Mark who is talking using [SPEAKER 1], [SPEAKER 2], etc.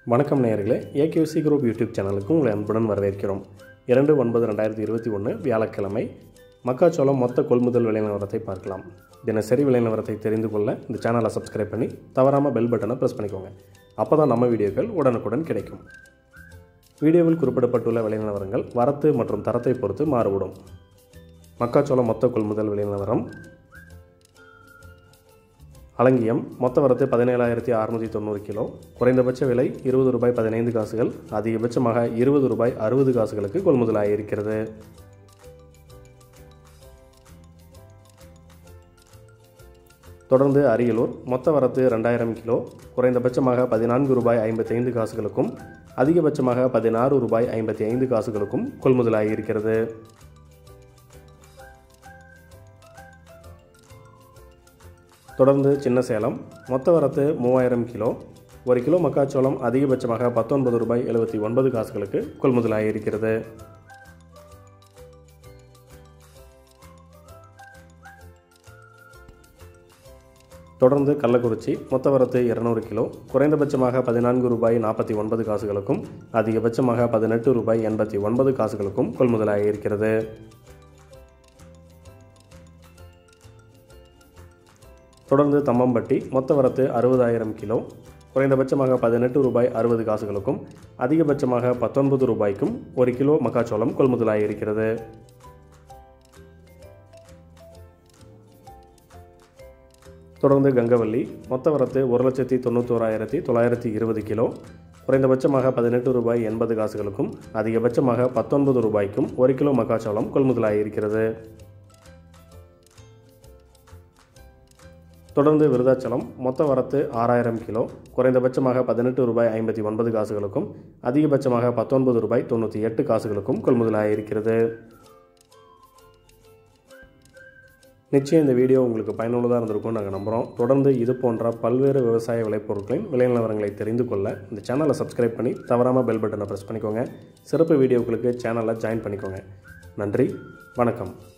[SPEAKER 1] வணக்கம் நேயர்களே AKC group YouTube சேனலுக்கு உங்களை அன்புடன் வரவேற்கிறோம் இரண்டு ஒன்பது ரெண்டாயிரத்தி இருபத்தி ஒன்று வியாழக்கிழமை மக்காச்சோளம் மொத்த கொள்முதல் விலை நிலவரத்தை பார்க்கலாம் தினசரி விலை நிலவரத்தை தெரிந்து கொள்ள இந்த சேனலை சப்ஸ்கிரைப் பண்ணி தவறாமல் பெல் பட்டனை ப்ரெஸ் பண்ணிக்கோங்க அப்போ தான் நம்ம வீடியோக்கள் உடனுக்குடன் கிடைக்கும் வீடியோவில் குறிப்பிடப்பட்டுள்ள விலை நிலவரங்கள் வரத்து மற்றும் தரத்தை பொறுத்து மாறுபடும் மக்காச்சோளம் மொத்த கொள்முதல் விலை நிலவரம் அலங்கியம் மொத்த வரத்து பதினேழாயிரத்தி அறுநூற்றி தொண்ணூறு கிலோ குறைந்தபட்ச விலை இருபது ரூபாய் பதினைந்து காசுகள் அதிகபட்சமாக இருபது ரூபாய் அறுபது காசுகளுக்கு கொள்முதலாகியிருக்கிறது தொடர்ந்து அரியலூர் மொத்த வரத்து ரெண்டாயிரம் கிலோ குறைந்தபட்சமாக பதினான்கு ரூபாய் ஐம்பத்தைந்து காசுகளுக்கும் அதிகபட்சமாக பதினாறு ரூபாய் ஐம்பத்தி ஐந்து காசுகளுக்கும் கொள்முதலாகியிருக்கிறது தொடர்ந்து சின்ன சேலம் மொத்த வரத்து மூவாயிரம் கிலோ ஒரு கிலோ மக்காச்சோளம் அதிகபட்சமாக பத்தொன்பது ரூபாய் எழுபத்தி ஒன்பது காசுகளுக்கு கொள்முதலாகியிருக்கிறது தொடர்ந்து கள்ளக்குறிச்சி மொத்த வரத்து இருநூறு கிலோ குறைந்தபட்சமாக பதினான்கு ரூபாய் நாற்பத்தி ஒன்பது காசுகளுக்கும் அதிகபட்சமாக பதினெட்டு ரூபாய் எண்பத்தி ஒன்பது காசுகளுக்கும் கொள்முதலாகியிருக்கிறது தொடர்ந்து தம்மம்பட்டி மொத்த வரத்து அறுபதாயிரம் கிலோ குறைந்தபட்சமாக பதினெட்டு ரூபாய் அறுபது காசுகளுக்கும் அதிகபட்சமாக பத்தொன்பது ரூபாய்க்கும் ஒரு கிலோ மக்காச்சோளம் கொள்முதலாகியிருக்கிறது தொடர்ந்து கங்கவல்லி மொத்த வரத்து ஒரு லட்சத்தி தொண்ணூத்தோராயிரத்தி தொள்ளாயிரத்தி இருபது கிலோ குறைந்தபட்சமாக பதினெட்டு ரூபாய் எண்பது காசுகளுக்கும் அதிகபட்சமாக பத்தொன்பது ரூபாய்க்கும் ஒரு கிலோ மக்காச்சோளம் கொள்முதலாகியிருக்கிறது தொடர்ந்து விருதாச்சலம் மொத்த வரத்து ஆறாயிரம் கிலோ குறைந்தபட்சமாக பதினெட்டு ரூபாய் ஐம்பத்தி ஒன்பது காசுகளுக்கும் அதிகபட்சமாக பத்தொன்பது ரூபாய் தொண்ணூற்றி எட்டு காசுகளுக்கும் கொள்முதலாகியிருக்கிறது நிச்சயம் இந்த வீடியோ உங்களுக்கு பயனுள்ளதாக இருந்திருக்கும் நாங்கள் நம்புகிறோம் தொடர்ந்து இது போன்ற பல்வேறு விவசாய விளைபொருட்களின் விலை நிலவரங்களை தெரிந்து கொள்ள இந்த சேனலை சப்ஸ்கிரைப் பண்ணி தவறாமல் பெல் பட்டனை ப்ரெஸ் பண்ணிக்கோங்க சிறப்பு வீடியோக்களுக்கு சேனலை ஜாயின் பண்ணிக்கோங்க நன்றி வணக்கம்